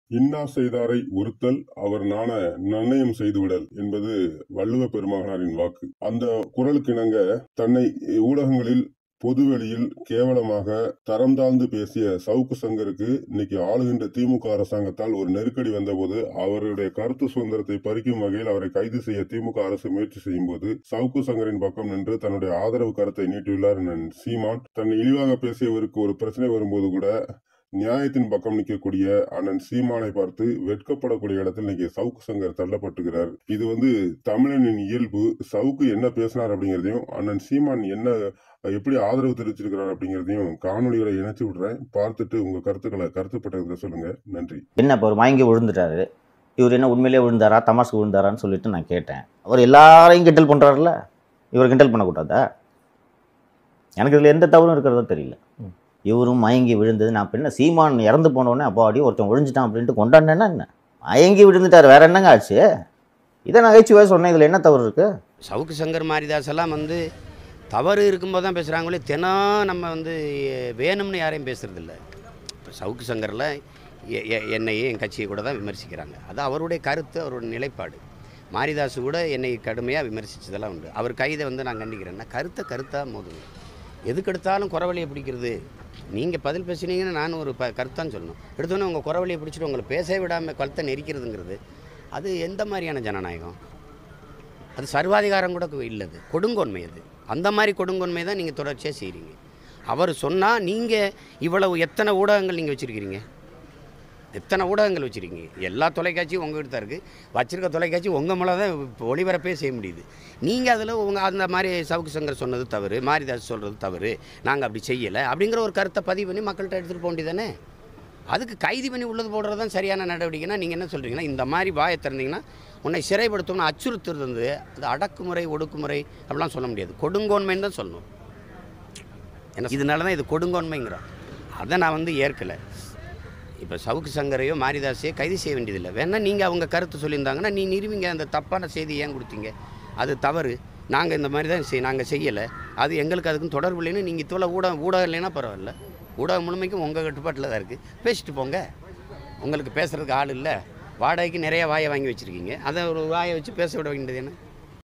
இன்னா செய்தாரை ஒருத்தல் அவர் நாண நன்னயம் செய்துவிடல் என்பது வள்ளுவ பெருமகனாரின் வாக்கு அந்த குரலுக்கு இணங்க தன்னை ஊடகங்களில் பொதுவெளியில் கேவலமாக தரம் தாழ்ந்து பேசிய சவுக்கு சங்கருக்கு இன்னைக்கு ஆளுகின்ற திமுக அரசாங்கத்தால் ஒரு நெருக்கடி வந்தபோது அவருடைய கருத்து சுதந்திரத்தை பறிக்கும் வகையில் அவரை கைது செய்ய திமுக அரசு முயற்சி செய்யும் போது சவுக்கு சங்கரின் பக்கம் நின்று தன்னுடைய ஆதரவு கருத்தை நீட்டியுள்ளார் அண்ணன் சீமான் தன்னை இழிவாக பேசியவருக்கு ஒரு பிரச்சனை வரும்போது கூட நியாயத்தின் பக்கம் நிற்கக்கூடிய அண்ணன் சீமானை பார்த்து வெட்கப்படக்கூடிய இடத்தில் இன்னைக்கு சவுக்கு சங்கர் தள்ளப்பட்டுகிறார் இது வந்து தமிழனின் இயல்பு சவுக்கு என்ன பேசினார் அப்படிங்கிறதையும் அண்ணன் சீமான் என்ன எப்படி ஆதரவு தெரிவிச்சிருக்கிறார் அப்படிங்கிறதையும் காணொலிகளை இணைச்சு விடுறேன் பார்த்துட்டு உங்க கருத்துக்களை கருத்துப்பட்டதை சொல்லுங்க நன்றி என்ன இப்போ ஒரு மயங்கி விழுந்துட்டாரு இவர் என்ன உண்மையிலே விழுந்தாரா தமாசுக்கு விழுந்தாரான்னு சொல்லிட்டு நான் கேட்டேன் அவர் எல்லாரையும் கிண்டல் பண்ணுறாருல இவர் கிண்டல் பண்ணக்கூடாதா எனக்கு இதில் எந்த தவறும் இருக்கிறதோ தெரியல இவரும் மயங்கி விழுந்தது நான் இப்போ என்ன சீமான் இறந்து போனோடனே அப்போ அடி ஒருத்தன் ஒழிஞ்சிட்டான் அப்படின்ட்டு கொண்டாடினேன்னா என்ன மயங்கி விழுந்துட்டார் வேற என்னங்க ஆச்சு இதை நகைச்சுவையாக சொன்னேன் இதில் என்ன தவறு இருக்குது சவுக்கு சங்கர் மாரிதாஸ் எல்லாம் வந்து தவறு இருக்கும்போது தான் பேசுகிறாங்களே தினம் நம்ம வந்து வேணும்னு யாரையும் பேசுறதில்ல இப்போ சவுக்கு சங்கரில் எ- எ- என்னையே என் கட்சியை கூட தான் விமர்சிக்கிறாங்க அது அவருடைய கருத்து அவருடைய நிலைப்பாடு மாரிதாஸ் கூட என்னை கடுமையாக விமர்சித்ததெல்லாம் உண்டு அவர் கைதை வந்து நான் கண்டிக்கிறேன்னா கருத்தை கருத்தாக மோதுங்க எதுக்கெடுத்தாலும் குறவழியை பிடிக்கிறது நீங்கள் பதில் பேசுனீங்கன்னா நான் ஒரு ப கருத்தான் சொல்லணும் எடுத்தோன்னே உங்கள் குறவழியை பிடிச்சிட்டு உங்களை பேச விடாமல் கழுத்தை நெரிக்கிறதுங்கிறது அது எந்த மாதிரியான ஜனநாயகம் அது சர்வாதிகாரம் கூட இல்லது கொடுங்கோன்மை அது அந்த மாதிரி கொடுங்கோன்மை தான் நீங்கள் தொடர்ச்சியாக செய்கிறீங்க அவர் சொன்னால் நீங்கள் இவ்வளவு எத்தனை ஊடகங்கள் நீங்கள் வச்சுருக்கிறீங்க எத்தனை ஊடகங்கள் வச்சுருக்கீங்க எல்லா தொலைக்காட்சியும் உங்ககிட்ட தான் இருக்குது வச்சிருக்க தொலைக்காட்சி உங்கள் மேலே தான் இப்போ ஒளிபரப்பே செய்ய முடியுது நீங்கள் அதில் உங்கள் அந்த மாதிரி சவுக்கு சங்கர் சொன்னது தவறு மாரிதாஸ் சொல்கிறது தவறு நாங்கள் அப்படி செய்யலை அப்படிங்கிற ஒரு கருத்தை பதிவு பண்ணி மக்கள்கிட்ட எடுத்துகிட்டு போக வேண்டியதானே அதுக்கு கைது பண்ணி உள்ளது போடுறது தான் சரியான நடவடிக்கைனா நீங்கள் என்ன சொல்கிறீங்கன்னா இந்த மாதிரி வாயை திறந்தீங்கன்னா உன்னை சிறைப்படுத்தணும்னு அச்சுறுத்துறது வந்து அது அடக்குமுறை ஒடுக்குமுறை அப்படிலாம் சொல்ல முடியாது கொடுங்கோன்மைன்னு தான் சொல்லணும் ஏன்னா இதனால தான் இது கொடுங்கோன்மைங்கிறோம் அதை நான் வந்து ஏற்கலை இப்போ சவுக்கு சங்கரையோ மாரிதாஸையோ கைது செய்ய வேண்டியதில்லை வேணா நீங்கள் அவங்க கருத்து சொல்லியிருந்தாங்கன்னா நீ நிறுவிங்க அந்த தப்பான செய்தி ஏன் கொடுத்தீங்க அது தவறு நாங்கள் இந்த மாதிரி தான் செய் நாங்கள் செய்யலை அது எங்களுக்கு அதுக்கும் தொடர்பு இல்லைன்னு நீங்கள் இத்தோல ஊடகம் ஊடகம் இல்லைன்னா பரவாயில்ல ஊடகம் முழுமைக்கும் உங்கள் கட்டுப்பாட்டில் தான் இருக்குது பேசிட்டு போங்க உங்களுக்கு பேசுகிறதுக்கு ஆள் இல்லை வாடகைக்கு நிறைய வாயை வாங்கி வச்சுருக்கீங்க அதை ஒரு வாயை வச்சு பேச விட வேண்டியது என்ன